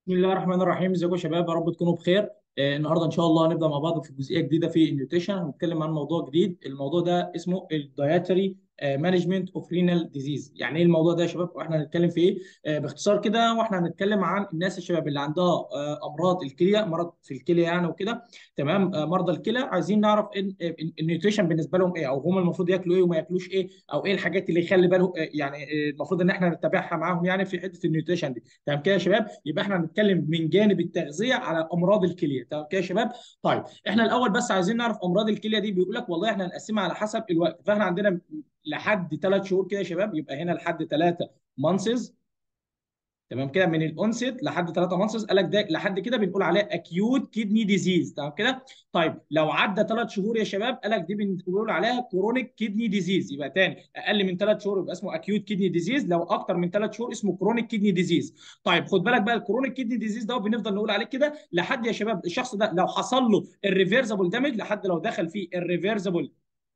بسم الله الرحمن الرحيم ازيكم يا شباب يا رب تكونوا بخير آه، النهارده ان شاء الله هنبدا مع بعض في جزئيه جديده في النيوتريشن هنتكلم عن موضوع جديد الموضوع ده اسمه الدايتري مانجمنت اوف رينال ديزيز يعني ايه الموضوع ده يا شباب واحنا هنتكلم في ايه آه، باختصار كده واحنا هنتكلم عن الناس الشباب اللي عندها آه، امراض الكليه مرض في الكليه يعني وكده تمام آه، مرضى الكلى عايزين نعرف ان آه، النيوتريشن بالنسبه لهم ايه او هم المفروض ياكلوا ايه وما ياكلوش ايه او ايه الحاجات اللي يخلي باله آه، يعني آه، المفروض ان احنا نتبعها معاهم يعني في حته النيوتريشن دي تمام كده يا شباب يبقى احنا هنتكلم من جانب التغذيه على امراض الكليه تمام كده يا شباب طيب احنا الاول بس عايزين نعرف امراض الكليه دي بيقول لك والله احنا هنقسمها على حسب الوقت فاحنا عندنا لحد ثلاث شهور كده يا شباب يبقى هنا لحد ثلاثه مانسز تمام كده من الانست لحد 3 مانسز قال لك ده لحد كده بنقول عليه اكيوت كيدني ديزيز تمام كده طيب لو عدى 3 شهور يا شباب قال لك دي بنقول عليها كرونيك كيدني ديزيز يبقى تاني اقل من 3 شهور يبقى اسمه اكيوت كيدني ديزيز لو اكتر من 3 شهور اسمه كرونيك كيدني ديزيز طيب خد بالك بقى الكرونيك كيدني ديزيز ده بنفضل نقول عليه كده لحد يا شباب الشخص ده لو حصل له الريفيرسبل دامج لحد لو دخل فيه الريفيرسبل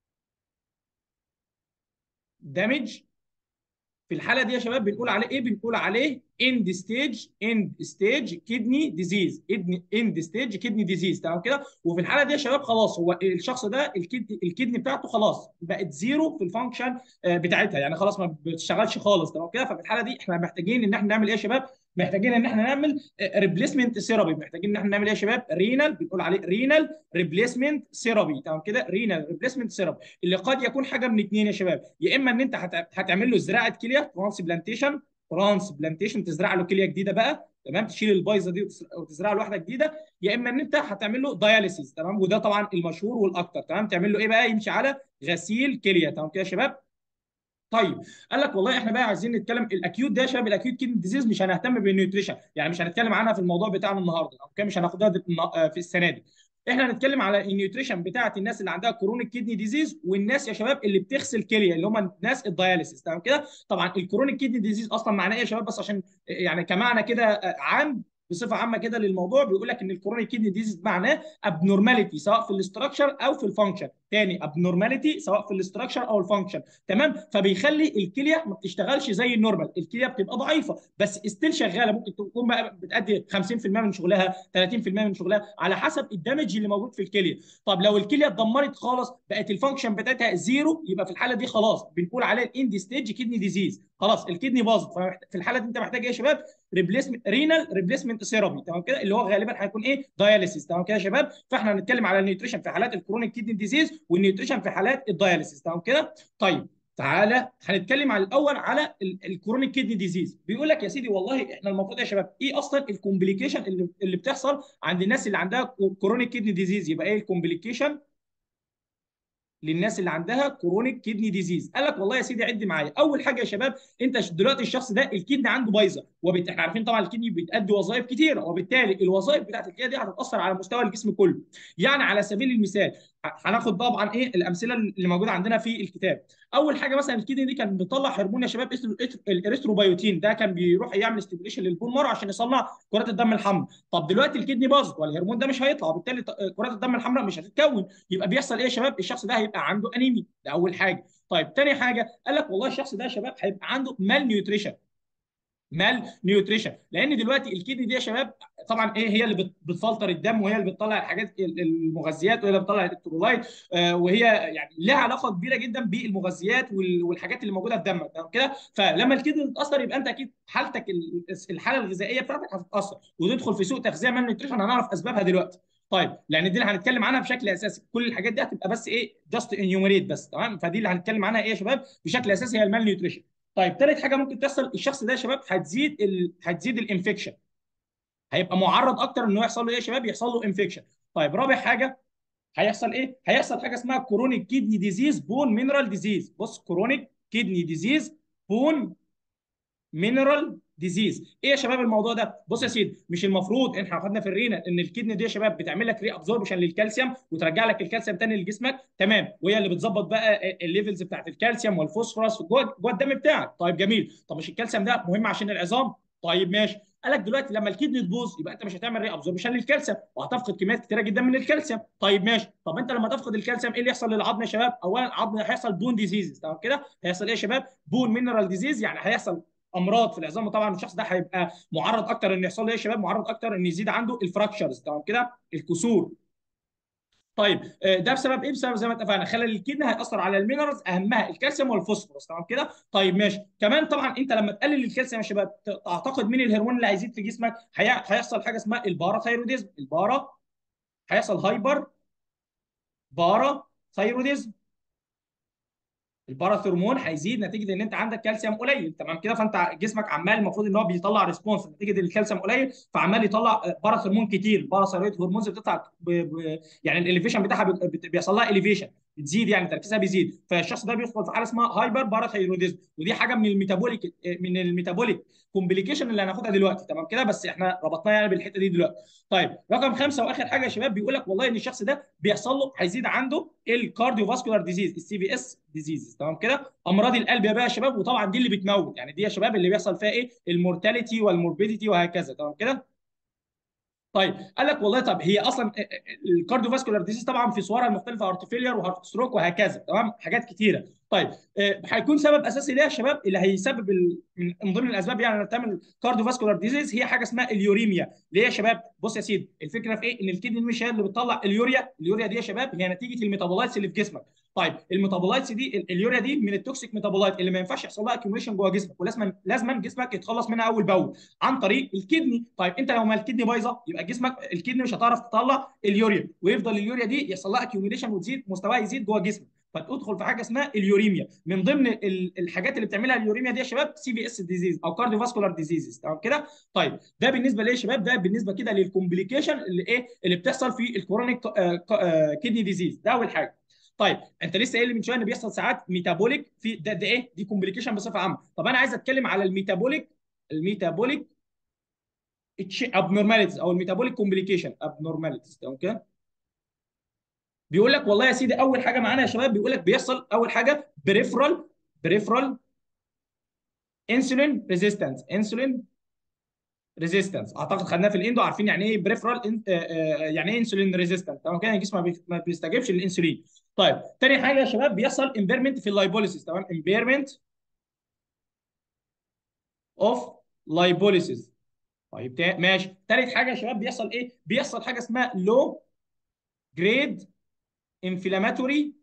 دامج في الحاله دي يا شباب بنقول عليه ايه بنقول عليه اند ستيج اند ستيج كدني ديزيز اند ستيج كدني ديزيز تمام كده وفي الحاله دي يا شباب خلاص هو الشخص ده الكدني الكدني بتاعته خلاص بقت زيرو في الفانكشن آه، بتاعتها يعني خلاص ما بتشتغلش خالص تمام كده ففي الحاله دي احنا محتاجين ان احنا نعمل ايه يا شباب محتاجين ان احنا نعمل ريبليسمنت ثيرابي محتاجين ان احنا نعمل ايه يا شباب رينال بنقول عليه رينال ريبليسمنت ثيرابي تمام كده رينال ريبليسمنت ثيرابي اللي قد يكون حاجه من اثنين يا شباب يا اما ان انت هت- هتعمل له زراعه كليه ترانسبلانتيشن ترانسبلانتيشن تزرع له كليه جديده بقى تمام تشيل البايظه دي وتس- وتزرع له واحده جديده يا اما ان انت هتعمل له داياليسيس تمام وده طبعا المشهور والاكثر تمام تعمل له ايه بقى يمشي على غسيل كليه تمام كده يا شباب طيب قال لك والله احنا بقى عايزين نتكلم الاكيوت ده يا شباب الاكيوت كيدني ديزيز مش هنهتم بالنيوتريشن يعني مش هنتكلم عنها في الموضوع بتاعنا النهارده اوكي مش هناخدها دي- النا- في السنه دي احنا هنتكلم على النيوتريشن بتاعت الناس اللي عندها كرونيك كيدني ديزيز والناس يا شباب اللي بتغسل كليه اللي هم الناس الدياليسيس تمام كده طبعا الكرونيك كيدني ديزيز اصلا معناه ايه يا شباب بس عشان يعني كمعنى كده عام بصفه عامه كده للموضوع بيقول لك ان الكرونيك كيدني ديزيز معناه ابنورماليتي سواء في الاستراكشر او في الفانكشن تاني ابنورماليتي سواء في الاستراكشر او الفانكشن تمام فبيخلي الكليه ما بتشتغلش زي النورمال الكليه بتبقى ضعيفه بس استيل شغاله ممكن تكون بقى بتأدي 50% من شغلها 30% من شغلها على حسب الدمج اللي موجود في الكليه طب لو الكليه اتدمرت خالص بقت الفانكشن بتاعتها زيرو يبقى في الحاله دي خلاص بنقول عليه الاند ستيج كدني ديزيز خلاص الكدني باظت ففي الحاله دي انت محتاج ايه يا شباب ريبليسمنت رينال ريبليسمنت ثيرابي تمام كده اللي هو غالبا هيكون ايه داياليسيس تمام كده يا شباب فاحنا هنتكلم على النيوتريشن في حالات الكرونيك كيدني ديزيز والنيوتريشن في حالات الداياليسيس تمام كده طيب تعالى هنتكلم على الاول على الكرونيك كيدني ديزيز بيقول لك يا سيدي والله احنا المفروض يا شباب ايه اصلا الكومبليكيشن اللي اللي بتحصل عند الناس اللي عندها كرونيك كيدني ديزيز يبقى ايه الكومبليكيشن للناس اللي عندها كرونيك كيدني ديزيز قال لك والله يا سيدي عد معايا اول حاجه يا شباب انت دلوقتي الشخص ده الكدني عنده بايظه وبالتالي احنا عارفين طبعا الكدني بتأدي وظائف كتيره وبالتالي الوظائف بتاعت الكلى دي هتتاثر على مستوى الجسم كله يعني على سبيل المثال هناخد طبعا ايه الامثله اللي موجوده عندنا في الكتاب اول حاجه مثلا الكدني دي كان بيطلع هرمون يا شباب اسمه الاريثروبيوتين ده كان بيروح يعمل ستيميوليشن للبون مارو عشان يصنع كرات الدم الحمراء طب دلوقتي الكدني باظت والهرمون ده مش هيطلع وبالتالي كرات الدم الحمراء مش هتتكون يبقى بيحصل ايه يا شباب الشخص ده هيبقى عنده انيميا ده اول حاجه طيب تاني حاجه قال لك والله الشخص ده يا شباب هيبقى عنده مال نيوتريشن مال نيوتريشن لان دلوقتي الكدني دي يا شباب طبعا ايه هي اللي بت- بتفلتر الدم وهي اللي بتطلع الحاجات ال- المغذيات وهي اللي بتطلع الالكترولايت آه، وهي يعني لها علاقه كبيره جدا بالمغذيات وال- والحاجات اللي موجوده في دمك تمام كده فلما الكدني تتاثر يبقى انت اكيد حالتك ال- الحاله الغذائيه بتاعتك هتتاثر وتدخل في سوء تغذيه مال نيوتريشن هنعرف اسبابها دلوقتي طيب لان دي اللي هنتكلم عنها بشكل اساسي كل الحاجات دي هتبقى بس ايه جاست انيوميريت بس تمام فدي اللي هنتكلم عنها ايه يا شباب بشكل اساسي هي المال نيوتريشن طيب ثالث حاجه ممكن تحصل الشخص ده يا شباب هتزيد ال... هتزيد الانفكشن هيبقى معرض اكتر انه يحصل له ايه يا شباب يحصل له انفكشن طيب رابع حاجه هيحصل ايه هيحصل حاجه اسمها كرونيك كيدني ديزيز بون مينرال ديزيز بص كرونيك كيدني ديزيز بون مينرال ديزيز ايه يا شباب الموضوع ده بص يا سيدي مش المفروض احنا خدنا في الرينا ان الكدني دي يا شباب بتعمل لك ري ابزوربشن للكالسيوم وترجع لك الكالسيوم تاني لجسمك تمام وهي اللي بتظبط بقى الليفلز بتاعت الكالسيوم والفوسفورس جوه جوه الدم بتاعك طيب جميل طب مش الكالسيوم ده مهم عشان العظام طيب ماشي قال لك دلوقتي لما الكدني تبوظ يبقى انت مش هتعمل ري ابزوربشن للكالسيوم وهتفقد كميات كتيره جدا من الكالسيوم طيب ماشي طب انت لما تفقد الكالسيوم ايه اللي يحصل للعظم يا شباب اولا العظم هيحصل بون ديزيز تمام كده هيحصل ايه يا شباب بون مينرال ديزيز يعني هيحصل امراض في العظام وطبعا الشخص ده هيبقى معرض اكتر ان يحصل له ايه يا شباب معرض اكتر ان يزيد عنده الفراكشرز تمام كده الكسور طيب آه، ده بسبب ايه؟ بسبب زي ما اتفقنا خلل الكدني هياثر على المينرالز اهمها الكالسيوم والفوسفورس تمام كده؟ طيب ماشي كمان طبعا انت لما تقلل الكالسيوم يا شباب ت- تعتقد مين الهرمون اللي هيزيد في جسمك؟ هي- هيحصل حاجه اسمها الباراثايروديزم البارا هيحصل هايبر بارا ثايروديزم الباراثرمون هيزيد نتيجه ان انت عندك كالسيوم قليل تمام كده فانت جسمك عمال المفروض ان هو بيطلع ريسبونس نتيجه ان الكالسيوم قليل فعمال يطلع باراثرمون كتير الباراثيرويد هرمونز بتطلع ب... ب... يعني الاليفيشن بتاعها بت- بت- بيحصل لها اليفيشن بتزيد يعني تركيزها بيزيد فالشخص ده بيدخل في حاله اسمها هايبر باراثيروديزم ودي حاجه من الميتابوليك من الميتابوليك كومبليكيشن اللي هناخدها دلوقتي تمام كده بس احنا ربطناها يعني بالحته دي دلوقتي طيب رقم خمسه واخر حاجه يا شباب بيقول لك والله ان الشخص ده بيحصل له هيزيد عنده الكارديو فاسكولار ديزيز السي في اس ديزيز تمام كده امراض القلب يا بقى يا شباب وطبعا دي اللي بتموت يعني دي يا شباب اللي بيحصل فيها ايه المورتاليتي والموربيديتي وهكذا تمام كده طيب قال لك والله طب هي اصلا الكارديو فاسكولار ديزيز طبعا في صورها المختلفه هارت فيلير وهارت ستروك وهكذا تمام حاجات كتيره طيب آه، هيكون سبب اساسي ليه يا شباب اللي هيسبب ال- من من ضمن الاسباب يعني اللي بتعمل كارديو فاسكولار ديزيز هي حاجه اسمها اليوريميا ليه يا شباب بص يا سيدي الفكره في ايه ان الكدني مش هي اللي بتطلع اليوريا اليوريا دي يا شباب هي نتيجه الميتابولايتس اللي في جسمك طيب الميتابولايتس دي ال- اليوريا دي من التوكسيك ميتابولايت اللي ما ينفعش يحصل لها اكيوميشن جوه جسمك ولازم لازم جسمك يتخلص منها اول باول عن طريق الكدني طيب انت لو ما الكدني بايظه يبقى جسمك الكدني مش هتعرف تطلع اليوريا ويفضل اليوريا دي يحصل لها اكيوميشن وتزيد مستواها يزيد جوه جسمك فتدخل في حاجه اسمها اليوريميا من ضمن ال- الحاجات اللي بتعملها اليوريميا دي يا شباب سي بي اس ديزيز او كارديو فاسكولار ديزيزز تمام كده طيب ده بالنسبه ليه يا شباب ده بالنسبه كده للكومبليكيشن اللي ايه اللي بتحصل في الكرونيك كدني ديزيز ده اول حاجه طيب انت لسه قايل لي من شويه ان بيحصل ساعات ميتابوليك في ده, ده ايه دي كومبليكيشن بصفه عامه طب انا عايز اتكلم على الميتابوليك الميتابوليك ابنورماليتيز او الميتابوليك كومبليكيشن ابنورماليتيز تمام كده بيقول لك والله يا سيدي اول حاجه معانا يا شباب بيقول لك بيحصل اول حاجه بريفرال بريفرال انسولين ريزيستنس انسولين ريزيستنس اعتقد خدناه في الاندو عارفين يعني ايه بريفرال يعني ايه انسولين ريزيستنس تمام كده الجسم ما بي- ما بيستجيبش للانسولين طيب تاني حاجه يا شباب بيحصل امبيرمنت في اللايبوليسيس تمام امبيرمنت اوف لايبوليسيس طيب تا- ماشي تالت حاجه يا شباب بيحصل ايه بيحصل حاجه اسمها لو جريد انفلاماتوري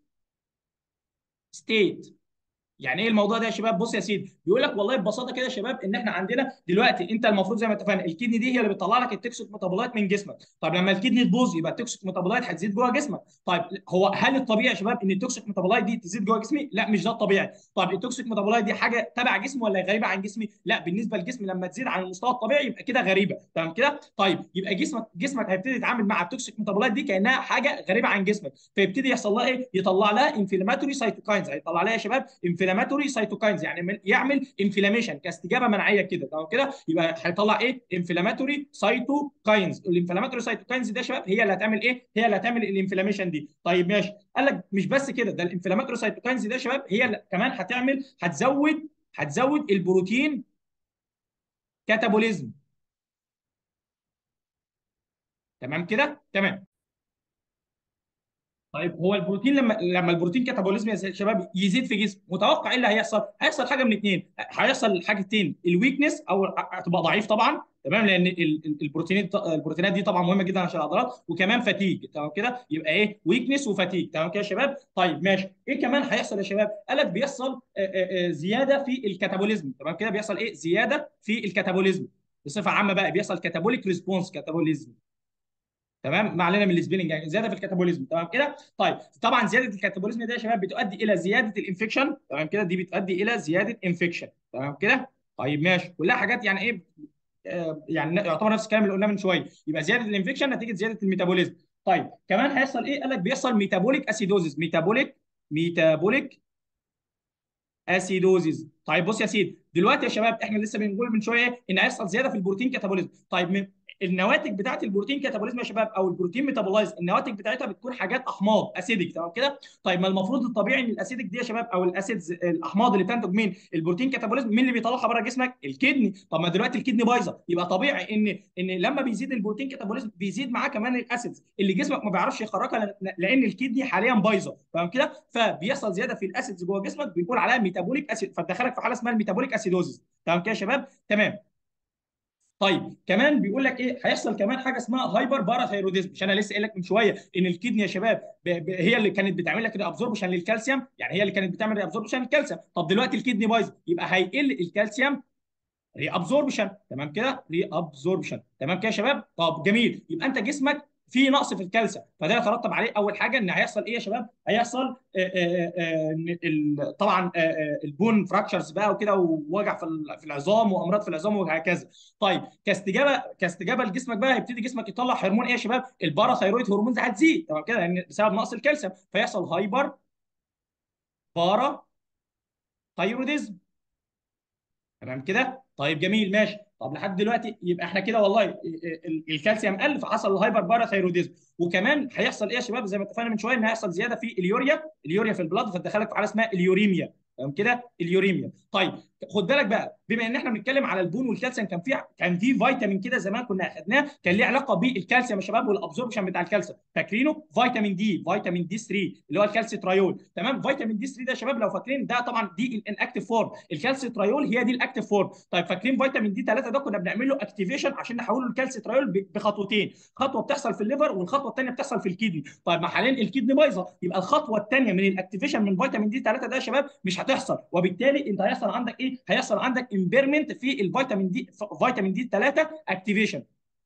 ستيت يعني ايه الموضوع ده يا شباب بص يا سيدي بيقول لك والله ببساطه كده يا شباب ان احنا عندنا دلوقتي انت المفروض زي ما اتفقنا الكدني دي هي اللي بتطلع لك التوكسيك ميتابولايت من جسمك طب لما الكدني تبوظ يبقى التوكسيك ميتابولايت هتزيد جوه جسمك طيب هو هل الطبيعي يا شباب ان التوكسيك ميتابولايت دي تزيد جوه جسمي لا مش ده الطبيعي طب التوكسيك ميتابولايت دي حاجه تبع جسمي ولا غريبه عن جسمي لا بالنسبه لجسمي لما تزيد عن المستوى الطبيعي يبقى كده غريبه تمام كده طيب يبقى جسمك جسمك هيبتدي يتعامل مع التوكسيك ميتابولايت دي كانها حاجه غريبه عن جسمك فيبتدي يحصل لها ايه يطلع لها انفلاماتوري سايتوكاينز هيطلع لها يا شباب انفلاماتوري سايتوكاينز يعني من- يعمل انفلاميشن كاستجابه مناعيه كده تمام كده يبقى هيطلع ايه انفلاماتوري سايتوكاينز الانفلاماتوري سايتوكاينز دي يا شباب هي اللي هتعمل ايه هي اللي هتعمل الانفلاميشن دي طيب ماشي قال لك مش بس كده ده الانفلاماتوري سايتوكاينز دي يا شباب هي اللي كمان هتعمل هتزود هتزود البروتين كاتابوليزم تمام كده تمام طيب هو البروتين لما لما البروتين كاتابوليزم يا شباب يزيد في جسم متوقع ايه اللي هيحصل؟ هيحصل حاجه من اثنين هيحصل حاجتين الويكنس او هتبقى ضعيف طبعا تمام لان ال- ال- البروتينات البروتينات دي طبعا مهمه جدا عشان العضلات وكمان فاتيج تمام كده يبقى ايه ويكنس وفاتيج تمام كده يا شباب طيب ماشي ايه كمان هيحصل يا شباب قال لك بيحصل آه، آه، آه، زياده في الكاتابوليزم تمام كده بيحصل ايه زياده في الكاتابوليزم بصفه عامه بقى بيحصل كاتابوليك ريسبونس كاتابوليزم تمام ما علينا من السبيلنج يعني زياده في الكاتابوليزم تمام كده طيب طبعا زياده الكاتابوليزم ده يا شباب بتؤدي الى زياده الانفكشن تمام كده دي بتؤدي الى زياده انفكشن تمام كده طيب ماشي كلها حاجات يعني ايه آه، يعني يعتبر نفس الكلام اللي قلناه من شويه يبقى زياده الانفكشن نتيجه زياده الميتابوليزم طيب كمان هيحصل ايه قال لك بيحصل ميتابوليك اسيدوزيس ميتابوليك ميتابوليك اسيدوزيس طيب بص يا سيدي دلوقتي يا شباب احنا لسه بنقول من شويه ان هيحصل زياده في البروتين كاتابوليزم طيب من النواتج بتاعت البروتين كاتابوليزم يا شباب او البروتين ميتابولايز النواتج بتاعتها بتكون حاجات احماض اسيدك تمام كده طيب ما المفروض الطبيعي ان الاسيدك دي يا شباب او الاسيدز الاحماض اللي بتنتج من البروتين كاتابوليزم مين اللي بيطلعها بره جسمك الكدني طب ما دلوقتي الكدني بايظه يبقى طبيعي ان ان لما بيزيد البروتين كاتابوليزم بيزيد معاه كمان الاسيدز اللي جسمك ما بيعرفش يخرجها لان الكدني حاليا بايظه فاهم كده فبيحصل زياده في الاسيدز جوه جسمك بيقول عليها ميتابوليك اسيد فتدخلك في حاله اسمها الميتابوليك اسيدوزيس تمام كده يا شباب تمام طيب كمان بيقول لك ايه هيحصل كمان حاجه اسمها هايبر باراثايروديزم مش انا لسه قايل لك من شويه ان الكدني يا شباب ب... ب... هي اللي كانت بتعمل لك ابزوربشن للكالسيوم يعني هي اللي كانت بتعمل ابزوربشن للكالسيوم طب دلوقتي الكدني بايظه يبقى هيقل الكالسيوم ري ابزوربشن تمام كده ري ابزوربشن تمام كده يا شباب طب جميل يبقى انت جسمك في نقص في الكالسيوم فده يترتب عليه اول حاجه ان هيحصل ايه يا شباب هيحصل آآ آآ طبعا آآ البون فراكشرز بقى وكده ووجع في في العظام وامراض في العظام وهكذا طيب كاستجابه كاستجابه لجسمك بقى هيبتدي جسمك يطلع هرمون ايه يا شباب الباراثايرويد هرمونز هتزيد تمام كده لان بسبب نقص الكالسيوم فيحصل هايبر بارا ثايروديزم تمام كده طيب جميل ماشي طب لحد دلوقتي يبقى احنا كده والله الكالسيوم قل فحصل الهايبر باراثايروديزم وكمان هيحصل ايه يا شباب زي ما اتفقنا من شويه ان هيحصل زياده في اليوريا اليوريا في البلاد فتدخلك في حاله اسمها اليوريميا تمام كده اليوريميا طيب خد بالك بقى بما ان احنا بنتكلم على البون والكالسيوم كان في كان في فيتامين كده زمان كنا اخدناه كان ليه علاقه بالكالسيوم يا شباب والابزوربشن بتاع الكالسيوم فاكرينه فيتامين دي فيتامين دي 3 اللي هو الكالسيتريول تمام فيتامين دي 3 ده يا شباب لو فاكرين ده طبعا دي الانكتيف فورم الكالسيتريول هي دي الاكتيف فورم طيب فاكرين فيتامين دي 3 ده كنا بنعمل له اكتيفيشن عشان نحوله للكالسيتريول بخطوتين خطوه بتحصل في الليفر والخطوه الثانيه بتحصل في الكدني طيب ما حاليا الكدني بايظه يبقى الخطوه الثانيه من الاكتيفيشن من فيتامين دي 3 ده يا شباب مش هتحصل وبالتالي انت هيحصل عندك ايه هيحصل عندك امبيرمنت في الفيتامين دي فيتامين دي 3 اكتيفيشن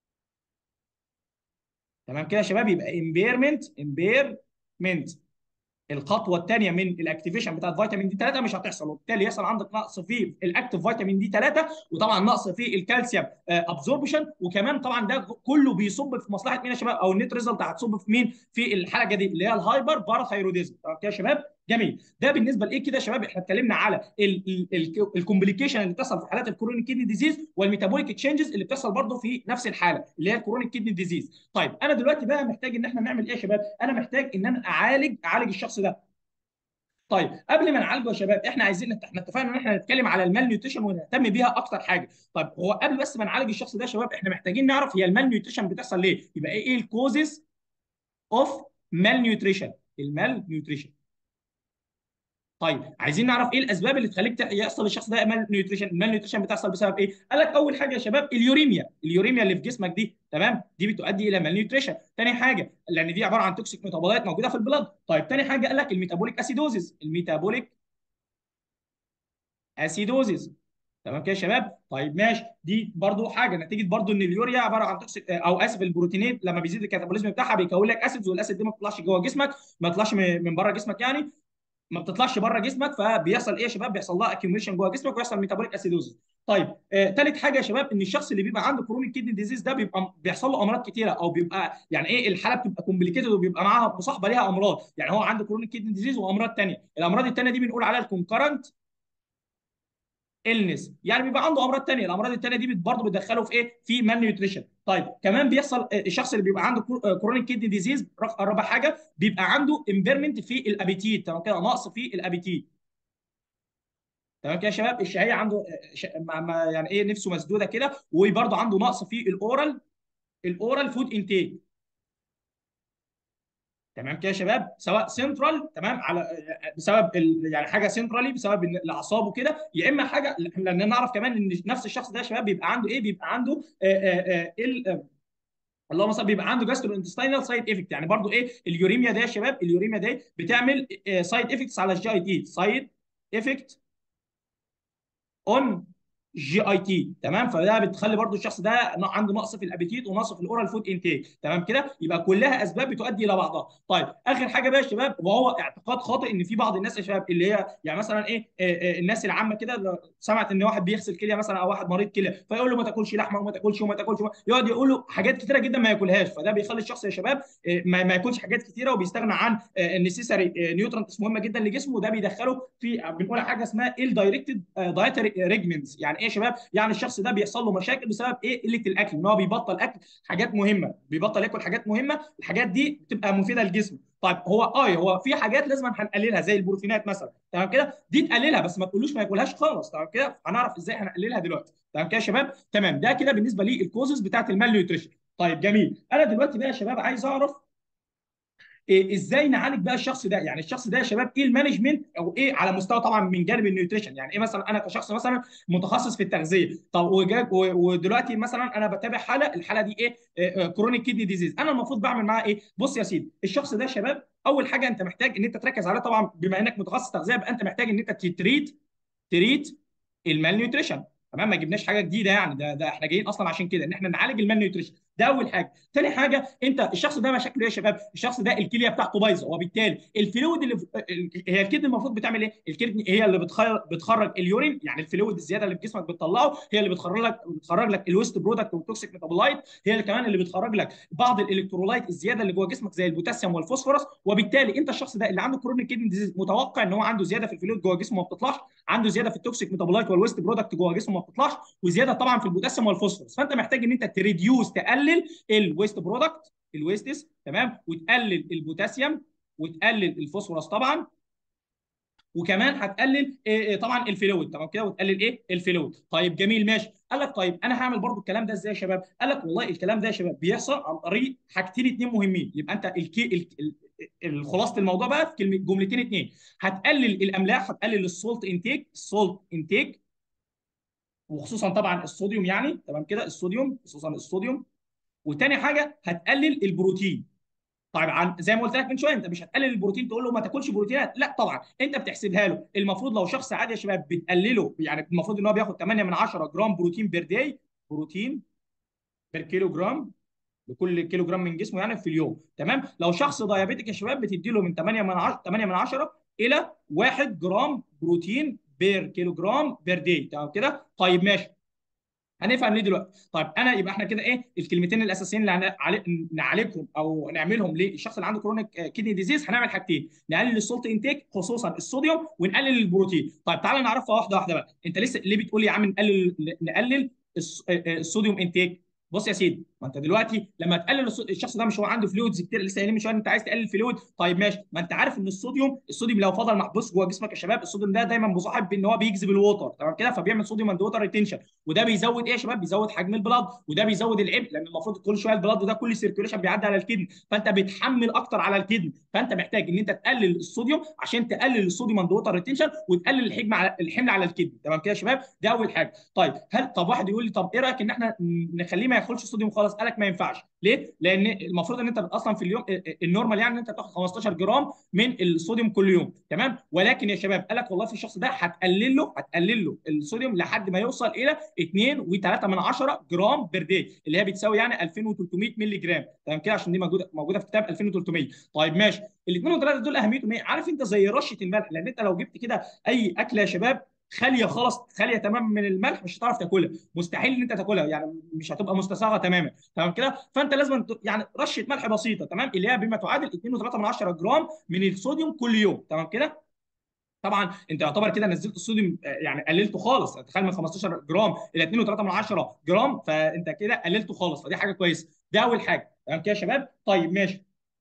تمام كده يا شباب يبقى امبيرمنت امبيرمنت الخطوه الثانيه من الاكتيفيشن بتاعت فيتامين دي 3 مش هتحصل وبالتالي يحصل عندك نقص في الاكتيف فيتامين دي 3 وطبعا نقص في الكالسيوم ابزوربشن وكمان طبعا ده كله بيصب في مصلحه مين يا شباب او النت ريزلت هتصب في مين في الحلقه دي اللي هي الهايبر باراثايروديزم تمام كده يا شباب جميل ده بالنسبه لايه كده يا شباب احنا اتكلمنا على الكومبليكيشن اللي بتحصل في حالات الكرونيك كيدني ديزيز والميتابوليك تشينجز اللي بتحصل برضه في نفس الحاله اللي هي الكرونيك كيدني ديزيز طيب انا دلوقتي بقى محتاج ان احنا نعمل ايه يا شباب انا محتاج ان انا اعالج اعالج الشخص ده طيب قبل ما نعالجه يا شباب احنا عايزين احنا اتفقنا ان احنا نتكلم على المال نيوتريشن ونهتم بيها اكتر حاجه طيب هو قبل بس ما نعالج الشخص ده يا شباب احنا محتاجين نعرف هي المال نيوتريشن بتحصل ليه يبقى ايه ايه الكوزز اوف مال نيوتريشن المال نيوتريشن طيب عايزين نعرف ايه الاسباب اللي تخليك يحصل للشخص ده مال نيوتريشن المال نيوتريشن بتحصل بسبب ايه قال لك اول حاجه يا شباب اليوريميا اليوريميا اللي في جسمك دي تمام دي بتؤدي الى مال نيوتريشن ثاني حاجه لان دي عباره عن توكسيك ميتابولايت موجوده في البلد طيب ثاني حاجه قال لك الميتابوليك اسيدوزيس الميتابوليك اسيدوزيس تمام كده يا شباب طيب ماشي دي برضو حاجه نتيجه برضو ان اليوريا عباره عن توكسيك او اسف البروتينات لما بيزيد الكاتابوليزم بتاعها بيكون لك اسيدز والاسيد دي ما بتطلعش جوه جسمك ما تطلعش من بره جسمك يعني ما بتطلعش بره جسمك فبيحصل ايه يا شباب بيحصل لها اكيوميشن جوه جسمك ويحصل ميتابوليك اسيدوزيس طيب ثالث آه حاجه يا شباب ان الشخص اللي بيبقى عنده كرونيك كيدني ديزيز ده بيبقى بيحصل له امراض كتيره او بيبقى يعني ايه الحاله بتبقى كومبليكيتد وبيبقى معاها مصاحبه ليها امراض يعني هو عنده كرونيك كيدني ديزيز وامراض ثانيه الامراض الثانيه دي بنقول عليها الكونكرنت النس يعني بيبقى عنده امراض ثانيه الامراض الثانيه دي برضه بتدخله في ايه في مال نيوتريشن طيب كمان بيحصل الشخص اللي بيبقى عنده كرونيك كيدني ديزيز رابع حاجه بيبقى عنده امبيرمنت في الابيتيت تمام كده نقص في الابيتيت تمام كده يا شباب الشهيه عنده ش... ما يعني ايه نفسه مسدوده كده وبرضه عنده نقص في الاورال الاورال فود انتيك تمام كده يا شباب سواء سنترال تمام على بسبب ال... يعني حاجه سنترالي بسبب الاعصاب وكده يا اما حاجه لان نعرف كمان ان نفس الشخص ده يا شباب بيبقى عنده ايه بيبقى عنده آآ آآ ال... اللهم صل بيبقى عنده جاسترو انتستينال سايد افكت يعني برضو ايه اليوريميا ده يا شباب اليوريميا ده بتعمل سايد افكتس على الجي اي تي سايد افكت اون جي اي تي تمام فده بتخلي برضو الشخص ده عنده نقص في الابيتيت ونقص في الاورال فود انتيك تمام كده يبقى كلها اسباب بتؤدي الى بعضها طيب اخر حاجه بقى يا شباب وهو اعتقاد خاطئ ان في بعض الناس يا شباب اللي هي يعني مثلا ايه آه الناس العامه كده سمعت ان واحد بيغسل كليه مثلا او واحد مريض كليه فيقول له ما تاكلش لحمه وما تاكلش وما تاكلش يقعد يقول له حاجات كتيره جدا ما ياكلهاش فده بيخلي الشخص يا شباب آه ما, ما ياكلش حاجات كتيره وبيستغنى عن آه النسيسري نيوترنتس مهمه جدا لجسمه وده بيدخله في بنقول حاجه اسمها الدايركتد دايتري ريجمنتس يعني ايه يا شباب يعني الشخص ده بيحصل له مشاكل بسبب ايه قله الاكل ان هو بيبطل اكل حاجات مهمه بيبطل ياكل حاجات مهمه الحاجات دي بتبقى مفيده للجسم طيب هو اه هو في حاجات لازم هنقللها زي البروتينات مثلا تمام كده دي تقللها بس ما تقولوش ما ياكلهاش خالص تمام كده هنعرف ازاي هنقللها دلوقتي تمام كده يا شباب تمام ده كده بالنسبه للكوزز بتاعت المال نيوتريشن طيب جميل انا دلوقتي بقى يا شباب عايز اعرف إيه ازاي نعالج بقى الشخص ده يعني الشخص ده يا شباب ايه المانجمنت او ايه على مستوى طبعا من جانب النيوتريشن يعني ايه مثلا انا كشخص مثلا متخصص في التغذيه طب وجا- و- ودلوقتي مثلا انا بتابع حاله الحاله دي ايه كرونيك كيدني ديزيز انا المفروض بعمل معاه ايه بص يا سيدي الشخص ده يا شباب اول حاجه انت محتاج ان انت تركز عليه طبعا بما انك متخصص تغذيه يبقى انت محتاج ان انت تريد تريد المال نيوتريشن تمام ما جبناش حاجه جديده يعني ده ده احنا جايين اصلا عشان كده ان احنا نعالج المال نيوتريشن ده اول حاجه تاني حاجه انت الشخص ده مشاكله ايه يا شباب الشخص ده الكليه بتاعته بايظه وبالتالي الفلويد اللي في ال- هي الكدني المفروض بتعمل ايه الكدني هي اللي بتخرج بتخرج اليورين يعني الفلويد الزياده اللي في جسمك بتطلعه هي اللي بتخرج لك بتخرج لك الويست برودكت والتوكسيك ميتابولايت هي اللي كمان اللي بتخرج لك بعض الالكترولايت الزياده اللي جوه جسمك زي البوتاسيوم والفوسفورس وبالتالي انت الشخص ده اللي عنده كرونيك كيدني ديزيز متوقع ان هو عنده زياده في الفلويد جوه جسمه ما بتطلعش عنده زياده في التوكسيك ميتابولايت والويست برودكت جوه جسمه ما بتطلعش وزياده طبعا في البوتاسيوم والفوسفورس فانت محتاج ان انت تريديوس تقلل الويست برودكت الويستس تمام وتقلل البوتاسيوم وتقلل الفوسفورس طبعا وكمان هتقلل إيه إيه طبعا الفلويد تمام كده وتقلل ايه الفلويد طيب جميل ماشي قال لك طيب انا هعمل برضو الكلام ده ازاي يا شباب قال لك والله الكلام ده يا شباب بيحصل عن طريق حاجتين اتنين مهمين يبقى انت الكي ال- ال- ال- خلاصه الموضوع بقى في كلمه جملتين اتنين هتقلل الاملاح هتقلل السولت انتيك السولت انتيك وخصوصا طبعا الصوديوم يعني تمام كده الصوديوم خصوصا الصوديوم وتاني حاجه هتقلل البروتين طيب عن زي ما قلت لك من شويه انت مش هتقلل البروتين تقول له ما تاكلش بروتينات لا طبعا انت بتحسبها له المفروض لو شخص عادي يا شباب بتقلله يعني المفروض ان هو بياخد 8 من 10 جرام بروتين بير داي بروتين بير كيلو جرام لكل كيلو جرام من جسمه يعني في اليوم تمام لو شخص دايابيتك يا شباب بتدي له من 8 من 10 8 من 10 الى 1 جرام بروتين بير كيلو جرام بير داي تمام كده طيب ماشي هنفهم ليه دلوقتي طيب انا يبقى احنا كده ايه الكلمتين الاساسيين اللي هنعالج- نعالجهم او نعملهم للشخص اللي عنده كرونيك كيدني ديزيز هنعمل حاجتين نقلل السولت انتيك خصوصا الصوديوم ونقلل البروتين طيب تعالى نعرفها واحده واحده بقى انت لسه ليه بتقول يا عم نقلل نقلل الص- الصوديوم انتيك بص يا سيدي ما انت دلوقتي لما تقلل الص- الشخص ده مش هو عنده فلويدز كتير لسه قايلين من شويه إن انت عايز تقلل الفلويد طيب ماشي ما انت عارف ان الصوديوم الصوديوم لو فضل محبوس جوه جسمك يا شباب الصوديوم ده دايما مصاحب بان هو بيجذب الووتر تمام كده فبيعمل صوديوم اند ووتر ريتنشن وده بيزود ايه يا شباب بيزود حجم البلاد وده بيزود العبء لان المفروض كل شويه البلاد ده كل سيركيوليشن بيعدي على الكدني فانت بتحمل اكتر على الكدني فانت محتاج ان انت تقلل الصوديوم عشان تقلل الصوديوم اند ووتر ريتنشن وتقلل الحجم على الحمل على الكدني تمام كده يا شباب ده اول حاجه طيب هل طب واحد يقول لي طب ايه رايك ان احنا نخليه ما ياكلش صوديوم خالص قالك ما ينفعش ليه لان المفروض ان انت اصلا في اليوم النورمال يعني ان انت تاخد 15 جرام من الصوديوم كل يوم تمام ولكن يا شباب قال لك والله في الشخص ده هتقلل له هتقلل له الصوديوم لحد ما يوصل الى 2.3 من 10 جرام بير داي اللي هي بتساوي يعني 2300 مللي جرام تمام كده عشان دي موجوده موجوده في كتاب 2300 طيب ماشي الاثنين وثلاثه دول اهميتهم ايه عارف انت زي رشه الملح لان انت لو جبت كده اي اكله يا شباب خاليه خالص خاليه تماما من الملح مش هتعرف تاكلها مستحيل ان انت تاكلها يعني مش هتبقى مستساغه تماما تمام كده فانت لازم ت- يعني رشه ملح بسيطه تمام اللي هي بما تعادل 2.3 من 10 جرام من الصوديوم كل يوم تمام كده طبعا انت يعتبر كده نزلت الصوديوم آه، يعني قللته خالص تخيل من 15 جرام الى 2.3 من 10 جرام فانت كده قللته خالص فدي حاجه كويسه ده اول حاجه تمام كده يا شباب طيب ماشي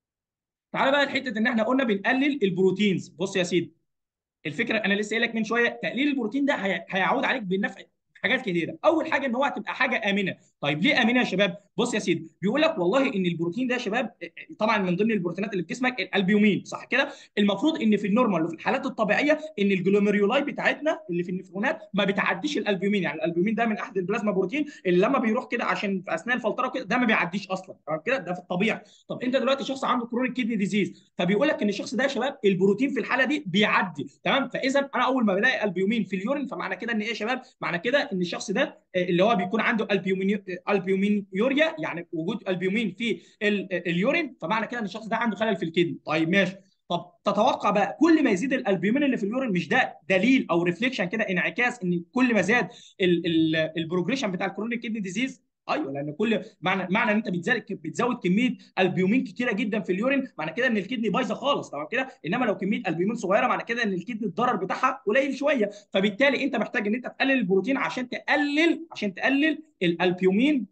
تعالى بقى لحته ان احنا قلنا بنقلل البروتينز بص يا سيدي الفكره انا لسه قايل لك من شويه تقليل البروتين ده هي- هيعود عليك بالنفع في حاجات كتيره اول حاجه ان هو هتبقى حاجه امنه طيب ليه امنه يا شباب بص يا سيدي بيقول لك والله ان البروتين ده يا شباب طبعا من ضمن البروتينات اللي في جسمك الالبيومين صح كده المفروض ان في النورمال وفي الحالات الطبيعيه ان الجلوميرولاي بتاعتنا اللي في النفرونات ما بتعديش الالبيومين يعني الالبيومين ده من احد البلازما بروتين اللي لما بيروح كده عشان في اثناء الفلتره كده ده ما بيعديش اصلا تمام كده ده في الطبيعي طب انت دلوقتي شخص عنده كرونيك كيدني ديزيز فبيقول لك ان الشخص ده يا شباب البروتين في الحاله دي بيعدي تمام فاذا انا اول ما بلاقي البيومين في اليورين فمعنى كده ان ايه يا شباب معنى كده ان الشخص ده آه، اللي هو بيكون عنده البيومين البيومينيوريا يعني وجود البيومين في ال- اليورين فمعنى كده ان الشخص ده عنده خلل في الكدني طيب ماشي طب تتوقع بقى كل ما يزيد الالبيومين اللي في اليورين مش ده دليل او ريفليكشن كده انعكاس ان كل ما زاد ال- ال- البروجريشن بتاع الكرونيك كيدني ديزيز ايوه لان كل معنى معنى ان انت بتزود بتزود كميه البيومين كتيره جدا في اليورين معنى كده ان الكدني بايظه خالص تمام كده انما لو كميه البيومين صغيره معنى كده ان الكدني الضرر بتاعها قليل شويه فبالتالي انت محتاج ان انت تقلل البروتين عشان تقلل عشان تقلل الالبيومين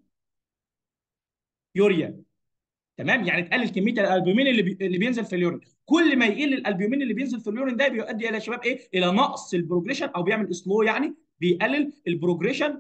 يوريا تمام يعني تقلل كميه الالبومين اللي بي... اللي بينزل في اليورين كل ما يقل الالبومين اللي بينزل في اليورين ده بيؤدي الى شباب ايه الى نقص البروجريشن او بيعمل سلو يعني بيقلل البروجريشن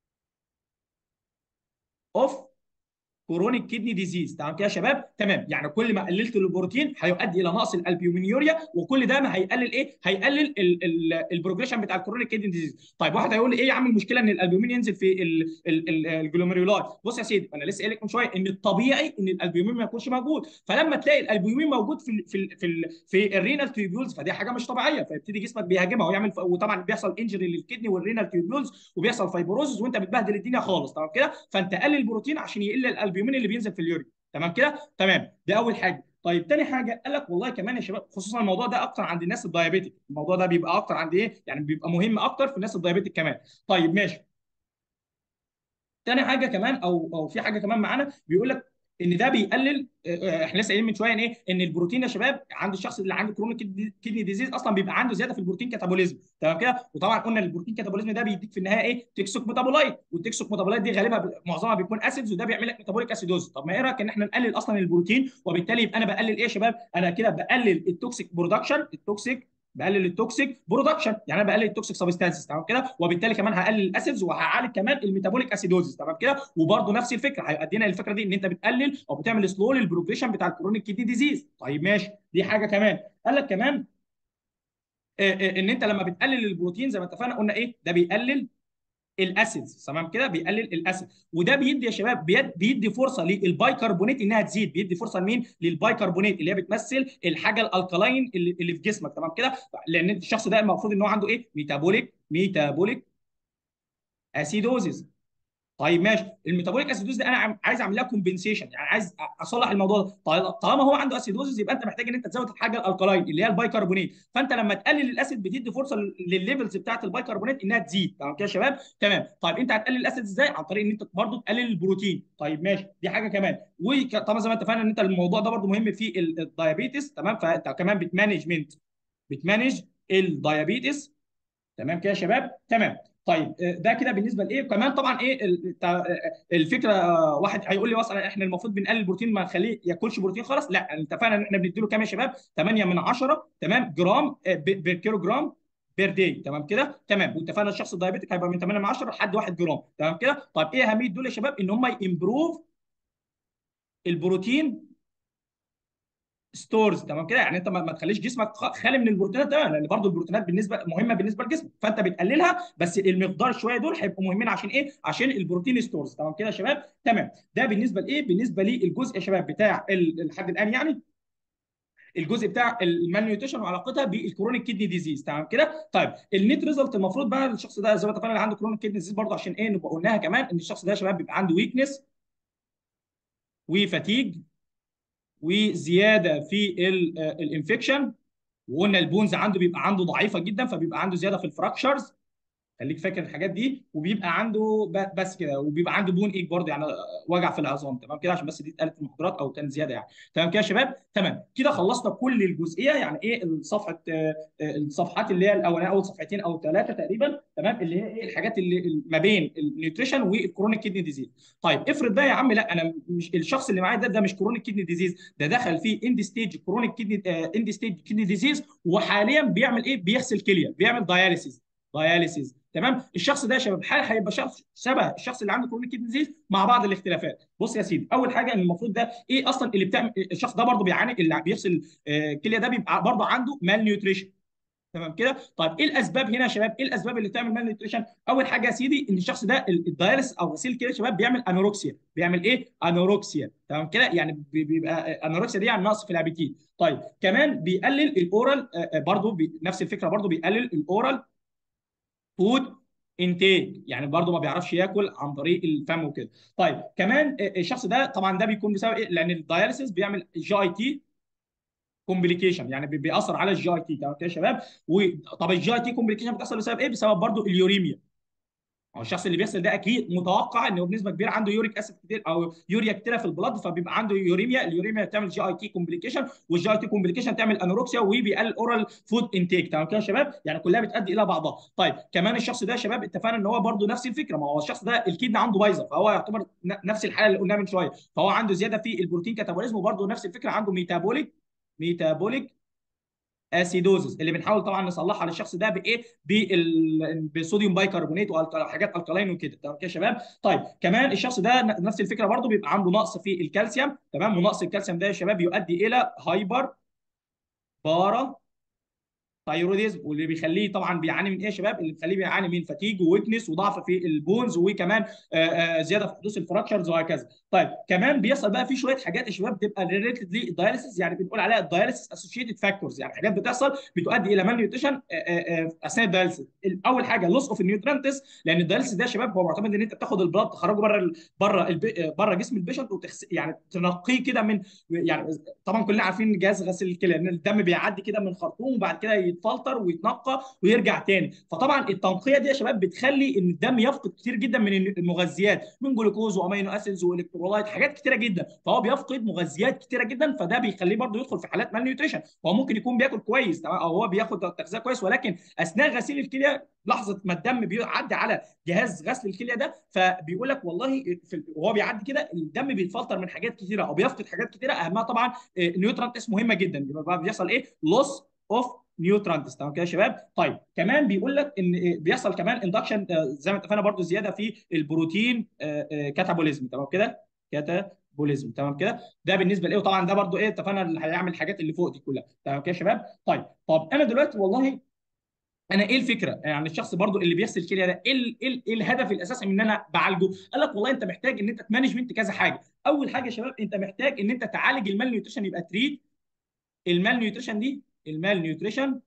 اوف كورونيك كيدني ديزيز تمام كده يا شباب تمام يعني كل ما قللت البروتين هيؤدي الى نقص الالبيومينيوريا وكل ده ما هيقلل ايه هيقلل البروجريشن بتاع الكورونيك كيدني ديزيز طيب واحد هيقول لي ايه يا عم المشكله ان الالبيومين ينزل في الجلوميريولات بص يا سيدي انا لسه قايل لك من شويه ان الطبيعي ان الالبيومين ما يكونش موجود فلما تلاقي الالبيومين موجود في ال في ال في ال في الرينال تيوبيولز فدي حاجه مش طبيعيه فيبتدي جسمك بيهاجمها ويعمل وطبعا بيحصل انجري للكدني والرينال تيوبيولز وبيحصل فايبروزز وانت بتبهدل الدنيا خالص تمام كده فانت قلل البروتين عشان يقل الالبيومين اللي بينزل في اليورين تمام كده تمام دي اول حاجه طيب تاني حاجه قال لك والله كمان يا شباب خصوصا الموضوع ده اكتر عند الناس الدايابيتك الموضوع ده بيبقى اكتر عند ايه يعني بيبقى مهم اكتر في الناس الدايابيتك كمان طيب ماشي تاني حاجه كمان او او في حاجه كمان معانا بيقول لك ان ده بيقلل احنا لسه قايلين من شويه ان ايه ان البروتين يا شباب عند الشخص اللي عنده كرونيك كيدني ديزيز اصلا بيبقى عنده زياده في البروتين كاتابوليزم تمام كده وطبعا قلنا البروتين كاتابوليزم ده بيديك في النهايه ايه تكسوك ميتابولايت والتكسوك ميتابولايت دي غالبا معظمها بيكون اسيدز وده بيعمل لك ميتابوليك اسيدوز طب ما ايه رايك ان احنا نقلل اصلا البروتين وبالتالي يبقى انا بقلل ايه يا شباب انا كده بقلل التوكسيك برودكشن التوكسيك بقلل التوكسيك برودكشن يعني انا بقلل التوكسيك سبستانسز تمام كده وبالتالي كمان هقلل الاسيدز وهعالج كمان الميتابوليك اسيدوزز تمام كده وبرده نفس الفكره هيؤدينا للفكره دي ان انت بتقلل او بتعمل سلو للبروجريشن بتاع الكرونيك كيدني ديزيز طيب ماشي دي حاجه كمان قال لك كمان ان انت لما بتقلل البروتين زي ما اتفقنا قلنا ايه ده بيقلل الاسيدز تمام كده بيقلل الاسيد وده بيدي يا شباب بيدي فرصه للبايكربونات انها تزيد بيدي فرصه لمين للبايكربونات اللي هي بتمثل الحاجه الالكلاين اللي, اللي في جسمك تمام كده لان الشخص ده المفروض ان هو عنده ايه ميتابوليك ميتابوليك اسيدوزيس طيب ماشي الميتابوليك اسيدوز ده انا عايز اعمل لها كومبنسيشن يعني عايز اصلح الموضوع ده طالما هو عنده اسيدوزز يبقى انت محتاج ان انت تزود الحاجه الالكلاين اللي هي البايكربونات فانت لما تقلل الاسيد بتدي فرصه للليفلز بتاعت البايكربونات انها تزيد تمام كده يا شباب تمام طيب انت هتقلل الاسيد ازاي عن طريق ان انت برضه تقلل البروتين طيب ماشي دي حاجه كمان وطبعا زي ما اتفقنا ان انت الموضوع ده برضه مهم في الدايابيتس تمام فانت كمان بتمانجمنت بتمانج الدايابيتس تمام كده يا شباب تمام طيب ده كده بالنسبه لايه كمان طبعا ايه الفكره واحد هيقول لي مثلا احنا المفروض بنقلل البروتين ما نخليه ياكلش بروتين خالص لا اتفقنا ان احنا بنديله كام يا شباب 8 من 10 تمام جرام بير كيلو جرام بير داي تمام كده تمام واتفقنا الشخص الدايابيتيك هيبقى من 8 من 10 لحد 1 جرام تمام كده طيب ايه اهميه دول يا شباب ان هم يمبروف البروتين ستورز تمام كده يعني انت ما تخليش جسمك خالي من البروتينات ده لان برضه البروتينات بالنسبه مهمه بالنسبه لجسمك فانت بتقللها بس المقدار شويه دول هيبقوا مهمين عشان ايه عشان البروتين ستورز تمام كده يا شباب تمام ده بالنسبه لايه بالنسبه للجزء يا شباب بتاع لحد الان يعني الجزء بتاع المالنيوتريشن وعلاقتها بالكرونيك كيدني ديزيز تمام كده طيب النت ريزلت المفروض بقى الشخص ده زي ما اتفقنا اللي عنده كرونيك كيدني ديزيز برضه عشان ايه نبقى قلناها كمان ان الشخص ده يا شباب بيبقى عنده ويكنس وفاتيج وزياده في الانفكشن وقلنا البونز عنده بيبقى عنده ضعيفه جدا فبيبقى عنده زياده في الفراكشرز خليك فاكر الحاجات دي وبيبقى عنده بس كده وبيبقى عنده بون ايك برضه يعني وجع في العظام تمام كده عشان بس دي اتقالت في المحاضرات او كان زياده يعني تمام كده يا شباب تمام كده خلصنا كل الجزئيه يعني ايه الصفحه الصفحات اللي هي الاولانيه اول صفحتين او ثلاثه تقريبا تمام اللي هي ايه الحاجات اللي ما بين النيوتريشن والكرونيك كيدني ديزيز طيب افرض بقى يا عم لا انا مش الشخص اللي معايا ده ده مش كرونيك كيدني ديزيز ده دخل في اند ستيج كرونيك كيدني اند ستيج كيدني ديزيز وحاليا بيعمل ايه بيغسل كليه بيعمل داياليسيس داياليسيس تمام الشخص ده يا شباب هل هيبقى شخص شبه الشخص اللي عنده كرونيك كيدني ديزيز مع بعض الاختلافات بص يا سيدي اول حاجه ان المفروض ده ايه اصلا اللي بتعمل الشخص ده برضه بيعاني اللي بيغسل الكليه ده بيبقى برضه عنده مال نيوتريشن تمام كده طيب ايه الاسباب هنا يا شباب ايه الاسباب اللي تعمل مال نيوتريشن اول حاجه يا سيدي ان الشخص ده الداياليس او غسيل الكليه يا شباب بيعمل انوروكسيا بيعمل ايه انوروكسيا تمام كده يعني بيبقى انوروكسيا دي يعني نقص في الابيتيت طيب كمان بيقلل الاورال برضه نفس الفكره برضه بيقلل الاورال فود انتاج يعني برضه ما بيعرفش ياكل عن طريق الفم وكده طيب كمان الشخص ده طبعا ده بيكون بسبب ايه لان الداياليسيس بيعمل جي اي تي كومبليكيشن يعني بيأثر على الجي اي تي تمام كده يا شباب وطب الجي اي تي كومبليكيشن بتحصل بسبب ايه بسبب برضه اليوريميا هو الشخص اللي بيغسل ده اكيد متوقع انه بنسبه كبيره عنده يوريك اسيد كتير او يوريا كتيره في البلد فبيبقى عنده يوريميا اليوريميا بتعمل جي اي تي كومبليكيشن والجي اي تي كومبليكيشن تعمل انوركسيا وبيقلل اورال فود انتيك تمام كده يا شباب يعني كلها بتؤدي الى بعضها طيب كمان الشخص ده يا شباب اتفقنا ان هو برده نفس الفكره ما هو الشخص ده الكدني عنده بايظه فهو يعتبر نفس الحاله اللي قلناها من شويه فهو عنده زياده في البروتين كاتابوليزم وبرده نفس الفكره عنده ميتابوليك ميتابوليك اسيدوزس اللي بنحاول طبعا نصلحها للشخص ده بايه بالصوديوم بايكربونات وحاجات الكالين وكده تمام كده يا شباب طيب كمان الشخص ده نفس الفكره برضه بيبقى عنده نقص في الكالسيوم تمام ونقص الكالسيوم ده يا شباب يؤدي الى هايبر بارا ثايروديزم واللي بيخليه طبعا بيعاني من ايه يا شباب؟ اللي بيخليه بيعاني من فتيج وويكنس وضعف في البونز وكمان زياده في حدوث الفراكشرز وهكذا. طيب كمان بيحصل بقى في شويه حاجات يا شباب بتبقى ريليتد للداياليسيس يعني بنقول عليها الداياليسيس اسوشيتد فاكتورز يعني حاجات بتحصل بتؤدي الى مان نيوتريشن اثناء الداياليسيس. اول حاجه لوس اوف النيوترانتس لان الداياليسيس ده يا شباب هو معتمد ان انت بتاخد البلاد تخرجه بره بره بره جسم البيشنت وتخس يعني تنقيه كده من يعني طبعا كلنا عارفين جهاز غسيل الكلى ان الدم بيعدي كده من خرطوم وبعد كده يتفلتر ويتنقى يتنقى ويرجع تاني فطبعا التنقيه دي يا شباب بتخلي ان الدم يفقد كتير جدا من المغذيات من جلوكوز وامينو اسيدز والكترولايت حاجات كتيره جدا فهو بيفقد مغذيات كتيره جدا فده بيخليه برضه يدخل في حالات مال نيوتريشن هو ممكن يكون بياكل كويس او هو بياخد تغذيه كويس ولكن اثناء غسيل الكليه لحظه ما الدم بيعدي على جهاز غسل الكليه ده فبيقول لك والله وهو بيعدي كده الدم بيتفلتر من حاجات كتيره او بيفقد حاجات كتيره اهمها طبعا نيوترانتس مهمه جدا بيبقى بيحصل ايه لوس اوف نيوترانتس تمام كده يا شباب طيب كمان بيقول لك ان بيحصل كمان اندكشن زي ما اتفقنا برضو زياده في البروتين كاتابوليزم تمام كده كاتابوليزم تمام كده ده بالنسبه لايه وطبعا ده برضو ايه اتفقنا اللي هيعمل الحاجات اللي فوق دي كلها تمام كده يا شباب طيب طب انا دلوقتي والله انا ايه الفكره يعني الشخص برضو اللي بيغسل كليه ده ايه ايه إيه الهدف الاساسي من ان انا بعالجه قال لك والله انت محتاج ان انت تمانجمنت كذا حاجه اول حاجه يا شباب انت محتاج ان انت تعالج المال نيوتريشن يبقى تريد المال نيوتريشن دي المال نيوتريشن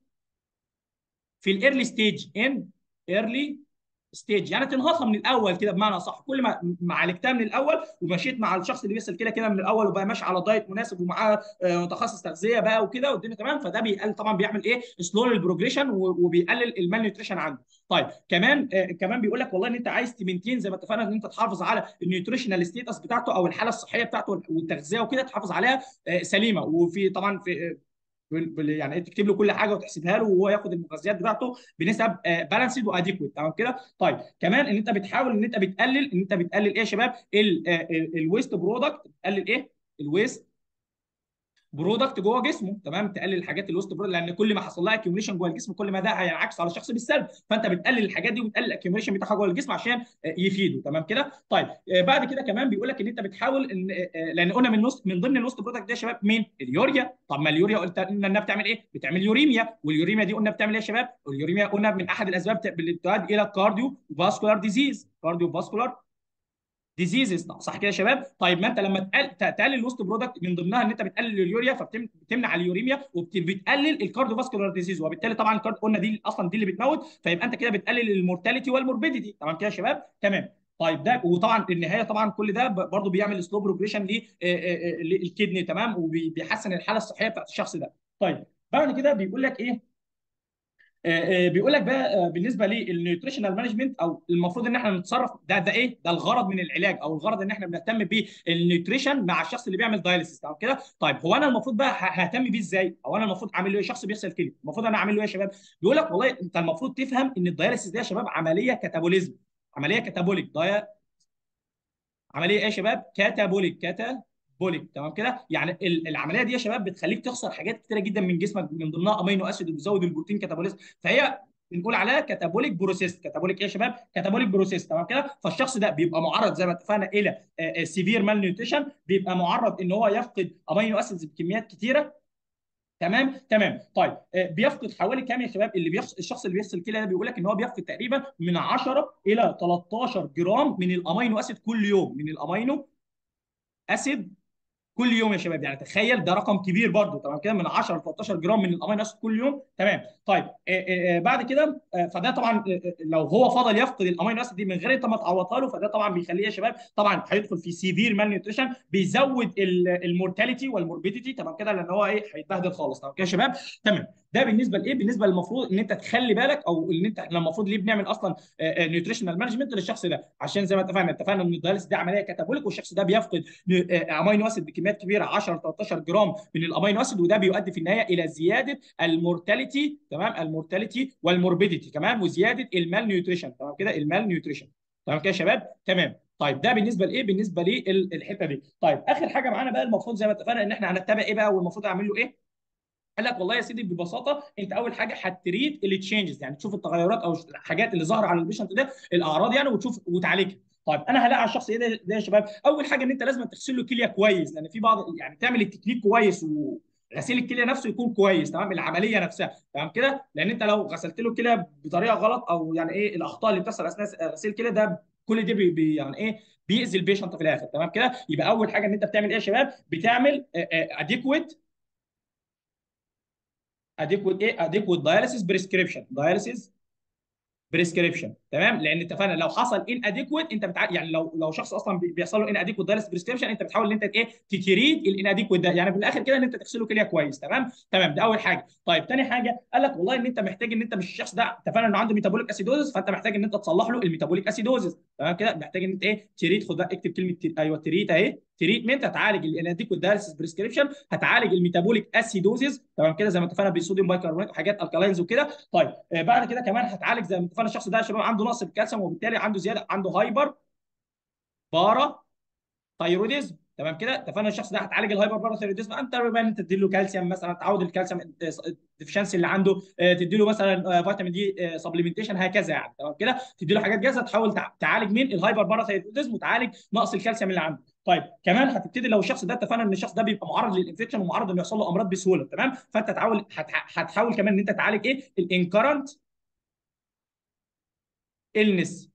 في الايرلي ستيج ان ايرلي ستيج يعني تنهضها من الاول كده بمعنى صح كل ما ما عالجتها من الاول ومشيت مع الشخص اللي بيغسل كده كده من الاول وبقى ماشي على دايت مناسب ومعاه متخصص تغذيه بقى وكده والدنيا تمام فده بيقلل طبعا بيعمل ايه سلو البروجريشن وبيقلل المال نيوتريشن عنده طيب كمان آه كمان بيقول لك والله ان انت عايز تمنتين زي ما اتفقنا ان انت تحافظ على النيوتريشنال ستيتس بتاعته او الحاله الصحيه بتاعته والتغذيه وكده تحافظ عليها آه سليمه وفي طبعا في يعني تكتب له كل حاجه وتحسبها له وهو ياخد المغذيات بتاعته بنسب بالانسد واديكويت تمام كده طيب كمان ان انت بتحاول ان انت بتقلل ان انت بتقلل ايه يا شباب الويست برودكت بتقلل ايه الويست برودكت جوه جسمه تمام تقلل الحاجات الويست برودكت لان كل ما حصل لها اكيوميشن جوه الجسم كل ما ده هينعكس على الشخص بالسلب فانت بتقلل الحاجات دي وبتقلل الاكيوميشن بتاعها جوه الجسم عشان يفيده تمام كده طيب بعد كده كمان بيقول لك ان انت بتحاول ان لان قلنا من نص من ضمن الويست برودكت ده يا شباب مين اليوريا طب ما اليوريا قلت انها بتعمل ايه بتعمل يوريميا واليوريميا دي قلنا بتعمل ايه يا شباب اليوريميا قلنا من احد الاسباب اللي تؤدي الى كارديو فاسكولار ديزيز كارديو فاسكولار ديزيزز صح كده يا شباب طيب ما انت لما تقلل الوست برودكت من ضمنها ان انت بتقلل اليوريا فبتمنع اليوريميا وبتقلل الكارديو فاسكولار ديزيز وبالتالي طبعا الكارد قلنا دي اصلا دي اللي بتموت فيبقى انت كده بتقلل المورتاليتي والموربيديتي تمام كده يا شباب تمام طيب ده وطبعا النهايه طبعا كل ده برضه بيعمل سلو بروجريشن للكدني تمام وبيحسن الحاله الصحيه بتاعت الشخص ده طيب بعد كده بيقول لك ايه بيقول لك بقى بالنسبه للنيوتريشنال مانجمنت او المفروض ان احنا نتصرف ده ده ايه؟ ده الغرض من العلاج او الغرض ان احنا بنهتم بالنيوتريشن مع الشخص اللي بيعمل دايليسيس تمام كده؟ طيب هو انا المفروض بقى ههتم بيه ازاي؟ او انا المفروض اعمل له ايه؟ شخص بيغسل كلى المفروض انا اعمل له ايه يا شباب؟ بيقول لك والله انت المفروض تفهم ان الدايليسيس ده يا شباب عمليه كاتابوليزم عمليه كاتابوليك دايا عمليه ايه يا شباب؟ كاتابوليك كاتا بوليك تمام كده يعني العمليه دي يا شباب بتخليك تخسر حاجات كتيره جدا من جسمك من ضمنها امينو اسيد وبتزود البروتين كاتابوليزم فهي بنقول عليها كاتابوليك بروسيس كاتابوليك ايه يا شباب كاتابوليك بروسيس تمام كده فالشخص ده بيبقى معرض زي ما اتفقنا الى سيفير مال نيوتريشن بيبقى معرض ان هو يفقد امينو اسيدز بكميات كتيره تمام تمام طيب بيفقد حوالي كام يا شباب اللي بيخص الشخص اللي بيغسل الكلى ده بيقول لك ان هو بيفقد تقريبا من 10 الى 13 جرام من الامينو اسيد كل يوم من الامينو اسيد كل يوم يا شباب يعني تخيل ده رقم كبير برضو تمام كده من 10 ل 13 جرام من الامينو اسيد كل يوم تمام طيب آآ آآ بعد كده فده طبعا لو هو فضل يفقد الامينو اسيد دي من غير انت ما تعوضها له فده طبعا بيخليه يا شباب طبعا هيدخل في سيفير مال نيوتريشن بيزود المورتاليتي والموربيديتي تمام كده لان هو ايه هيتبهدل خالص تمام كده يا شباب تمام ده بالنسبه لايه بالنسبه للمفروض ان انت تخلي بالك او ان انت احنا المفروض ليه بنعمل اصلا نيوتريشنال مانجمنت للشخص ده عشان زي ما اتفقنا اتفقنا ان الدياليسيس دي عمليه كاتابوليك والشخص ده بيفقد امينو اسيد بكميات كبيره 10 13 جرام من الامينو اسيد وده بيؤدي في النهايه الى زياده المورتاليتي تمام المورتاليتي والموربيديتي تمام وزياده المال نيوتريشن تمام كده المال نيوتريشن تمام كده يا شباب تمام طيب ده بالنسبه لايه بالنسبه للحته دي طيب اخر حاجه معانا بقى المفروض زي ما اتفقنا ان احنا هنتبع ايه بقى والمفروض اعمل له ايه قال لك والله يا سيدي ببساطه انت اول حاجه هتريد التشينجز يعني تشوف التغيرات او الحاجات اللي ظاهره على البيشنت ده الاعراض يعني وتشوف وتعالجها طيب انا هلاقي على الشخص ايه ده, ده يا شباب اول حاجه ان انت لازم تغسل له كليه كويس لان في بعض يعني تعمل التكنيك كويس و غسيل الكليه نفسه يكون كويس تمام العمليه نفسها تمام كده لان انت لو غسلت له الكليه بطريقه غلط او يعني ايه الاخطاء اللي بتحصل اثناء غسيل الكليه ده كل دي بي بي يعني ايه بيأذي البيشنت في الاخر تمام كده يبقى اول حاجه ان انت بتعمل ايه يا شباب بتعمل اديكويت اديكويت ايه اديكويت داياليسيس بريسكريبشن داياليسيس بريسكريبشن تمام لان اتفقنا لو حصل ان اديكويت انت بتع... يعني لو لو شخص اصلا بيحصل له ان اديكويت دايلس بريسكريبشن انت بتحاول ان انت ايه تتريد الان اديكويت ده يعني في الاخر كده ان انت تغسله كليه كويس تمام تمام ده اول حاجه طيب ثاني حاجه قال لك والله ان انت محتاج ان انت مش الشخص ده اتفقنا انه عنده ميتابوليك اسيدوزس فانت محتاج ان انت تصلح له الميتابوليك اسيدوزس تمام كده محتاج ان انت ايه تريد خد بقى اكتب كلمه تريد. ايوه تريد اهي تريتمنت هتعالج الاناديكويت دايلسيس بريسكريبشن هتعالج الميتابوليك اسيدوزيس تمام كده زي ما اتفقنا بالصوديوم بايكربونات وحاجات الكالاينز وكده طيب آه بعد كده كمان هتعالج زي ما اتفقنا الشخص ده يا شباب عنده نقص في الكالسيوم وبالتالي عنده زياده عنده هايبر بارا ثايروديزم تمام كده اتفقنا الشخص ده هتعالج الهايبر باراثيروديزم انت انت تدي له كالسيوم مثلا تعود الكالسيوم الديفشنسي اللي عنده تدي له مثلا فيتامين دي سبلمنتيشن هكذا يعني تمام كده تدي له حاجات جاهزه تحاول تعالج مين الهايبر باراثيروديزم وتعالج نقص الكالسيوم اللي عنده طيب كمان هتبتدي لو الشخص ده اتفقنا ان الشخص ده بيبقى معرض للانفكشن ومعرض انه يحصل له امراض بسهوله تمام فانت تحاول هتحاول كمان ان انت تعالج ايه الانكرنت النس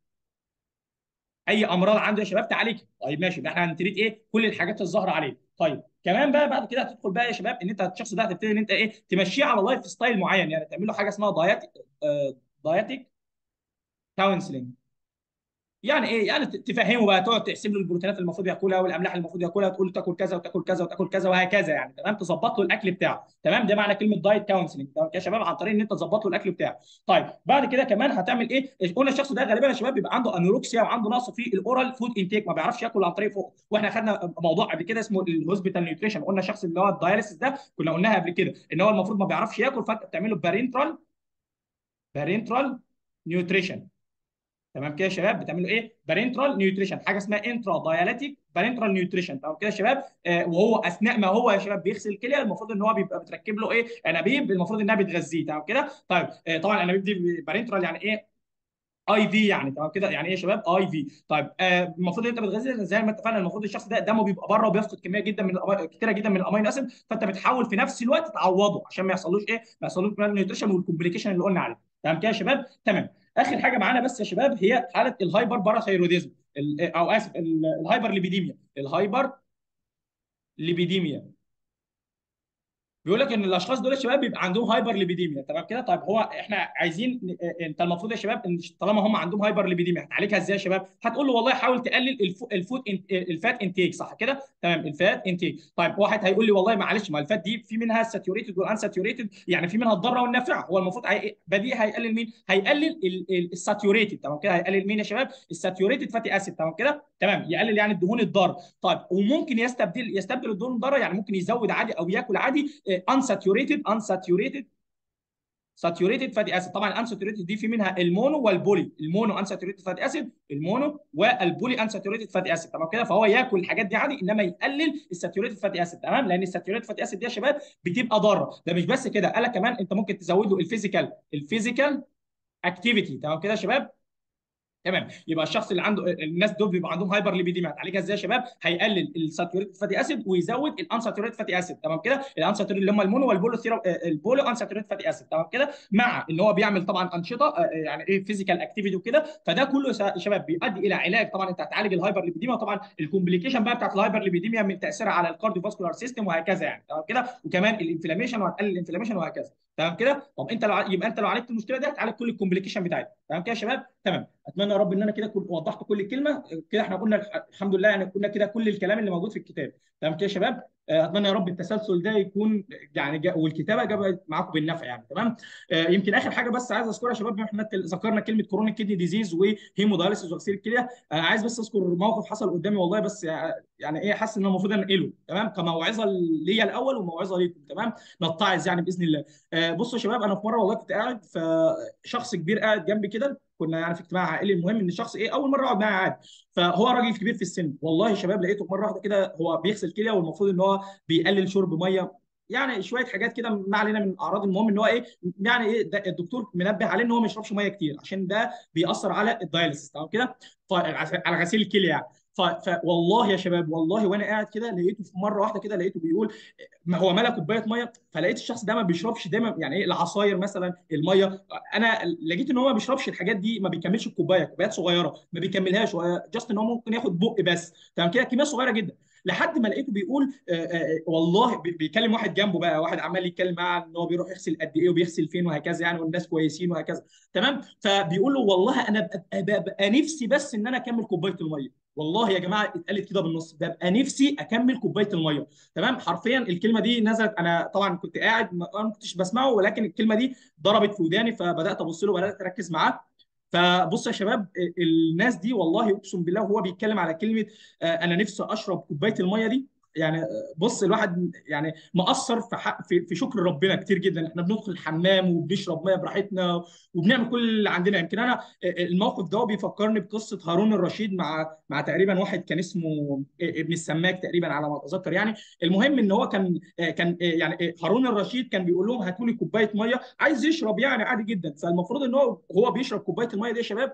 اي امراض عنده يا شباب تعالجها طيب ماشي يبقى احنا هنتريد ايه كل الحاجات الظاهره عليه طيب كمان بقى بعد كده هتدخل بقى يا شباب ان انت الشخص ده هتبتدي ان انت ايه تمشيه على لايف ستايل معين يعني تعمل له حاجه اسمها دايت دايتك كونسلنج يعني ايه يعني تفهمه بقى تقعد تحسب له البروتينات اللي المفروض ياكلها والاملاح اللي المفروض ياكلها تقول له تاكل كذا وتاكل كذا وتاكل كذا وهكذا يعني تمام تظبط له الاكل بتاعه تمام ده معنى كلمه دايت كونسلنج تمام يا شباب عن طريق ان انت تظبط له الاكل بتاعه طيب بعد كده كمان هتعمل ايه قلنا الشخص ده غالبا يا شباب بيبقى عنده انوركسيا وعنده نقص في الاورال فود انتيك ما بيعرفش ياكل عن طريق فوق واحنا خدنا موضوع قبل كده اسمه الهوسبيتال نيوتريشن قلنا الشخص اللي هو الداياليسيس ده كنا قلناها قبل كده ان هو المفروض ما بيعرفش ياكل فانت بتعمل له بارنترال بارنترال نيوتريشن تمام كده يا شباب بتعملوا ايه بارنترال نيوتريشن حاجه اسمها انترا داياليتيك بارنترال نيوتريشن تمام كده يا شباب آه وهو اثناء ما هو يا شباب بيغسل الكليه المفروض ان هو بيبقى بتركب له ايه انابيب المفروض انها بتغذيه تمام كده طيب آه طبعا الانابيب دي بارنترال يعني ايه اي في يعني تمام كده يعني ايه يا شباب اي في طيب آه المفروض انت بتغذي زي ما اتفقنا المفروض الشخص ده دمه بيبقى بره وبيفقد كميه جدا من كتيره جدا من الامينو اسيد فانت بتحاول في نفس الوقت تعوضه عشان ما يحصلوش ايه ما يحصلوش نيوتريشن والكومبليكيشن اللي قلنا عليه تمام كده يا شباب تمام اخر حاجه معانا بس يا شباب هي حاله الهايبر باراثايروديزم او اسف الهايبر ليبيديميا الهايبر ليبيديميا بيقول لك ان الاشخاص دول يا شباب بيبقى عندهم هايبر ليبيديميا تمام كده طيب هو احنا عايزين انت المفروض يا شباب ان طالما هم عندهم هايبر ليبيديميا هتعالجها ازاي يا شباب هتقول له والله حاول تقلل الفود الفات انتيك صح كده تمام الفات انتيك طيب واحد هيقول لي والله معلش ما الفات دي في منها الساتيوريتد والانساتيوريتد يعني في منها الضاره والنافعه هو المفروض بديهي هيقلل مين هيقلل الساتيوريتد تمام كده هيقلل مين يا شباب الساتيوريتد فاتي اسيد تمام كده تمام يقلل يعني الدهون الضاره طيب وممكن يستبدل يستبدل الدهون الضاره يعني ممكن يزود عادي او ياكل عادي unsaturated unsaturated saturated fatty acid طبعا الانساتوريتد دي في منها المونو والبولي المونو انساتوريتد فاتي اسيد المونو والبولي انساتوريتد فاتي اسيد تمام كده فهو ياكل الحاجات دي عادي انما يقلل الساتوريتد فاتي اسيد تمام لان الساتوريتد فاتي اسيد دي يا شباب بتبقى ضاره ده مش بس كده قال لك كمان انت ممكن تزود له الفيزيكال الفيزيكال اكتيفيتي تمام كده يا شباب تمام يبقى الشخص اللي عنده الناس دول بيبقى عندهم هايبر ليبيديميا هتعالجها ازاي يا شباب هيقلل الساتوريتد فاتي اسيد ويزود الانساتوريتد فاتي اسيد تمام كده الانساتوريتد اللي هم المونو والبولو ثيرو البولو انساتوريتد فاتي اسيد تمام كده مع ان هو بيعمل طبعا انشطه يعني ايه فيزيكال اكتيفيتي وكده فده كله يا شباب بيؤدي الى علاج طبعا انت هتعالج الهايبر ليبيديميا طبعا الكومبليكيشن بقى بتاعت الهايبر ليبيديميا من تاثيرها على الكارديو فاسكولار سيستم وهكذا يعني تمام كده وكمان الانفلاميشن وهتقلل الانفلاميشن وهكذا تمام كده طب انت لو يبقى انت لو عالجت المشكله دي هتعالج كل الكومبليكيشن بتاعتها تمام كده يا شباب تمام اتمنى يا رب ان انا كده كنت وضحت كل كلمه كده احنا قلنا الحمد لله يعني قلنا كده كل الكلام اللي موجود في الكتاب تمام كده يا شباب آه، اتمنى يا رب التسلسل ده يكون يعني جا والكتابه جابت معاكم بالنفع يعني تمام آه، يمكن اخر حاجه بس عايز اذكرها يا شباب بما احنا ذكرنا كلمه كورونا كيدني ديزيز وهيمودايليسيس وغسيل الكليه انا عايز بس اذكر موقف حصل قدامي والله بس يعني ايه حاسس ان المفروض انقله تمام كموعظه ليا الاول وموعظه ليكم تمام نتعظ يعني باذن الله آه، بصوا يا شباب انا في مره والله كنت قاعد فشخص كبير قاعد جنبي كده كنا يعني في اجتماع عائلي المهم ان الشخص ايه اول مره اقعد معاه عادي فهو راجل كبير في السن والله يا شباب لقيته مره واحده كده هو بيغسل كليه والمفروض ان هو بيقلل شرب ميه يعني شويه حاجات كده ما علينا من الاعراض المهم ان هو ايه يعني ايه ده الدكتور منبه عليه ان هو ما يشربش ميه كتير عشان ده بيأثر على الدايلسيس تمام كده على غسيل الكليه يعني ف... ف... والله يا شباب والله وانا قاعد كده لقيته في مره واحده كده لقيته بيقول ما هو ملا كوبايه ميه فلقيت الشخص ده ما بيشربش دايما يعني ايه العصاير مثلا الميه انا لقيت ان هو ما بيشربش الحاجات دي ما بيكملش الكوبايه كوبايات صغيره ما بيكملهاش جاست ان هو ممكن ياخد بق بس تمام كده كميه صغيره جدا لحد ما لقيته بيقول آه، آه، والله بيكلم واحد جنبه بقى واحد عمال يتكلم معاه ان هو بيروح يغسل قد ايه وبيغسل فين وهكذا يعني والناس كويسين وهكذا تمام فبيقول له والله انا ببقى نفسي بس ان انا اكمل كوبايه الميه والله يا جماعه اتقالت كده بالنص ببقى نفسي اكمل كوبايه الميه تمام حرفيا الكلمه دي نزلت انا طبعا كنت قاعد ما كنتش بسمعه ولكن الكلمه دي ضربت في وداني فبدات ابص له وبدات اركز معاه فبص يا شباب الناس دي والله اقسم بالله وهو بيتكلم على كلمه آه، انا نفسي اشرب كوبايه الميه دي يعني بص الواحد يعني مقصر في حق في, في شكر ربنا كتير جدا احنا بندخل الحمام وبنشرب ميه براحتنا وبنعمل كل اللي عندنا يمكن انا الموقف ده بيفكرني بقصه هارون الرشيد مع مع تقريبا واحد كان اسمه ابن السماك تقريبا على ما اتذكر يعني المهم ان هو كان كان يعني هارون الرشيد كان بيقول لهم هاتوا لي كوبايه ميه عايز يشرب يعني عادي جدا فالمفروض ان هو هو بيشرب كوبايه الميه دي يا شباب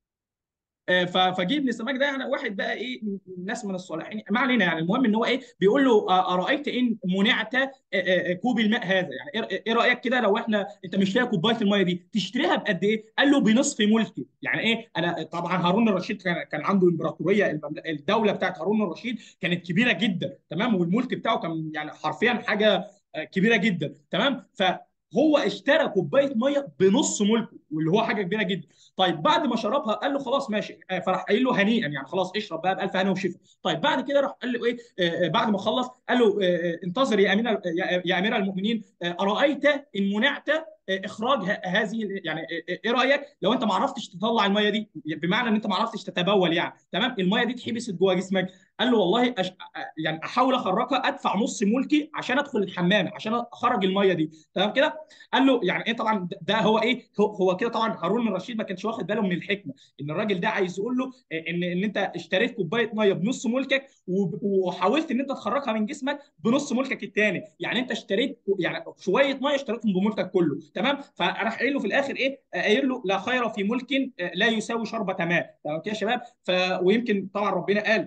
آه، فجه ابن السماك ده يعني واحد بقى ايه ناس من الصالحين ما علينا يعني المهم ان هو ايه بيقول له آه، ارايت ان منعت آه، كوب الماء هذا يعني إيه،, ايه رايك كده لو احنا انت مش لاقي كوبايه الميه دي تشتريها بقد ايه؟ قال له بنصف ملكي يعني ايه انا طبعا هارون الرشيد كان كان عنده امبراطوريه الدوله بتاعت هارون الرشيد كانت كبيره جدا تمام والملك بتاعه كان يعني حرفيا حاجه كبيره جدا تمام ف هو اشترى كوبايه ميه بنص ملكه واللي هو حاجه كبيره جدا طيب بعد ما شربها قال له خلاص ماشي آه، فراح قايل له هنيئا يعني خلاص اشرب بقى بالف هنا وشفا طيب بعد كده راح قال له ايه آه، آه، بعد ما خلص قال له انتظر يا امير يا امير المؤمنين ارايت ان منعت اخراج هذه يعني ايه رايك لو انت ما عرفتش تطلع الميه دي بمعنى ان انت ما عرفتش تتبول يعني تمام الميه دي اتحبست جوه جسمك قال له والله أش... يعني احاول اخرجها ادفع نص ملكي عشان ادخل الحمام عشان اخرج الميه دي تمام كده قال له يعني ايه طبعا ده هو ايه هو, هو كده طبعا هارون الرشيد ما كانش واخد باله من الحكمه ان الراجل ده عايز يقول له ان ان انت اشتريت كوبايه ميه بنص ملكك وحاولت ان انت تخرجها من جسمك بنص ملكك الثاني يعني انت اشتريت يعني شويه ميه اشتريتهم بملكك كله تمام فراح قايل له في الاخر ايه قايل له لا خير في ملك لا يساوي شربة ماء تمام كده يا شباب ف ويمكن طبعا ربنا قال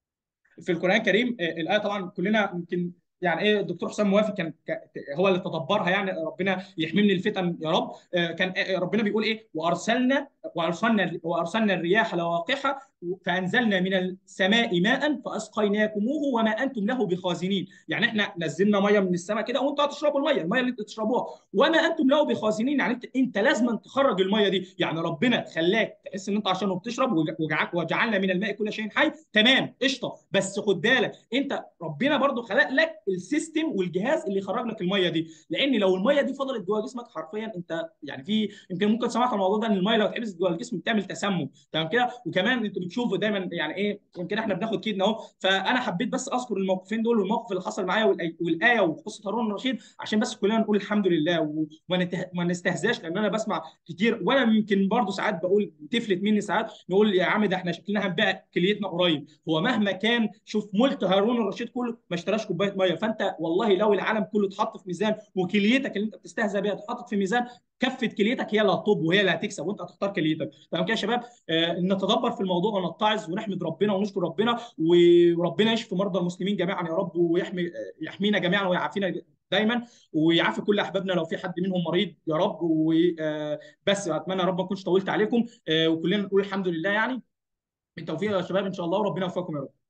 في القران الكريم آه، الايه طبعا كلنا يمكن يعني ايه الدكتور حسام موافق كان هو اللي تدبرها يعني ربنا يحمي من الفتن يا رب آه، كان آه، ربنا بيقول ايه وارسلنا وارسلنا وارسلنا الرياح لواقحه فانزلنا من السماء ماء فاسقيناكموه وما انتم له بخازنين يعني احنا نزلنا ميه من السماء كده وانتوا هتشربوا الميه الميه اللي انتوا تشربوها وما انتم له بخازنين يعني انت انت لازم تخرج الميه دي يعني ربنا خلاك تحس ان انت عشان بتشرب وجعلنا من الماء كل شيء حي تمام قشطه بس خد بالك انت ربنا برضو خلق لك السيستم والجهاز اللي يخرج لك الميه دي لان لو الميه دي فضلت جوه جسمك حرفيا انت يعني في يمكن ممكن سمعت الموضوع ده ان الميه لو اتحبست جوه الجسم بتعمل تسمم تمام كده وكمان انتوا بتشوفوا دايما يعني ايه يمكن احنا بناخد كيدنا اهو فانا حبيت بس اذكر الموقفين دول والموقف اللي حصل معايا والايه وقصه هارون الرشيد عشان بس كلنا نقول الحمد لله وما نستهزاش لان انا بسمع كتير وانا يمكن برضه ساعات بقول تفلت مني ساعات نقول يا عم ده احنا شكلنا هنبيع كليتنا قريب هو مهما كان شوف ملك هارون الرشيد كله ما اشتراش كوبايه ميه فانت والله لو العالم كله اتحط في ميزان وكليتك اللي انت بتستهزئ بيها اتحطت في ميزان كفه كليتك هي اللي هتطب وهي اللي هتكسب وانت هتختار كليتك تمام كده يا شباب آه نتدبر في الموضوع ونتعظ ونحمد ربنا ونشكر ربنا وربنا يشفي مرضى المسلمين جميعا يا رب ويحمي يحمينا جميعا ويعافينا دايما ويعافي كل احبابنا لو في حد منهم مريض يا رب وبس آه، اتمنى يا رب ما اكونش طولت عليكم آه، وكلنا نقول الحمد لله يعني بالتوفيق يا شباب ان شاء الله وربنا يوفقكم يا رب